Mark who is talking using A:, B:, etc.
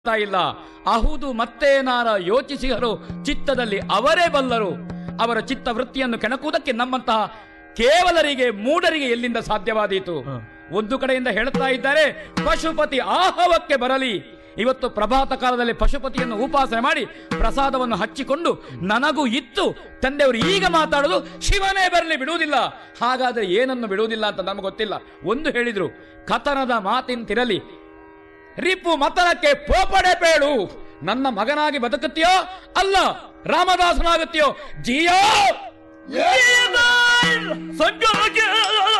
A: ಆಗ್ತಾ ಇಲ್ಲ ಅಹುದು ಮತ್ತೇನಾರ ಯೋಚಿಸಿದರು ಚಿತ್ತದಲ್ಲಿ ಅವರೇ ಬಲ್ಲರು ಅವರ ಚಿತ್ತ ವೃತ್ತಿಯನ್ನು ಕೆಣಕುವುದಕ್ಕೆ ನಮ್ಮಂತಹ ಕೇವಲರಿಗೆ ಮೂಢರಿಗೆ ಎಲ್ಲಿಂದ ಸಾಧ್ಯವಾದೀತು ಒಂದು ಕಡೆಯಿಂದ ಹೇಳ್ತಾ ಇದ್ದಾರೆ ಪಶುಪತಿ ಆಹವಕ್ಕೆ ಬರಲಿ ಇವತ್ತು ಪ್ರಭಾತ ಕಾಲದಲ್ಲಿ ಪಶುಪತಿಯನ್ನು ಉಪಾಸನೆ ಮಾಡಿ ಪ್ರಸಾದವನ್ನು ಹಚ್ಚಿಕೊಂಡು ನನಗೂ ಇತ್ತು ತಂದೆಯವರು ಈಗ ಮಾತಾಡೋದು ಶಿವನೇ ಬರಲಿ ಬಿಡುವುದಿಲ್ಲ ಹಾಗಾದ್ರೆ ಏನನ್ನು ಬಿಡುವುದಿಲ್ಲ ಅಂತ ನಮಗೆ ಗೊತ್ತಿಲ್ಲ ಒಂದು ಹೇಳಿದ್ರು ಕಥನದ ಮಾತಿಂತಿರಲಿ ರಿಪು ಮತನಕ್ಕೆ ಪೋಪಡೆ ಬೇಡು ನನ್ನ ಮಗನಾಗಿ ಬದುಕುತ್ತೀಯೋ ಅಲ್ಲ ರಾಮದಾಸನಾಗುತ್ತೀಯೋ ಜಿಯೋ
B: ಸಂಜೋಗ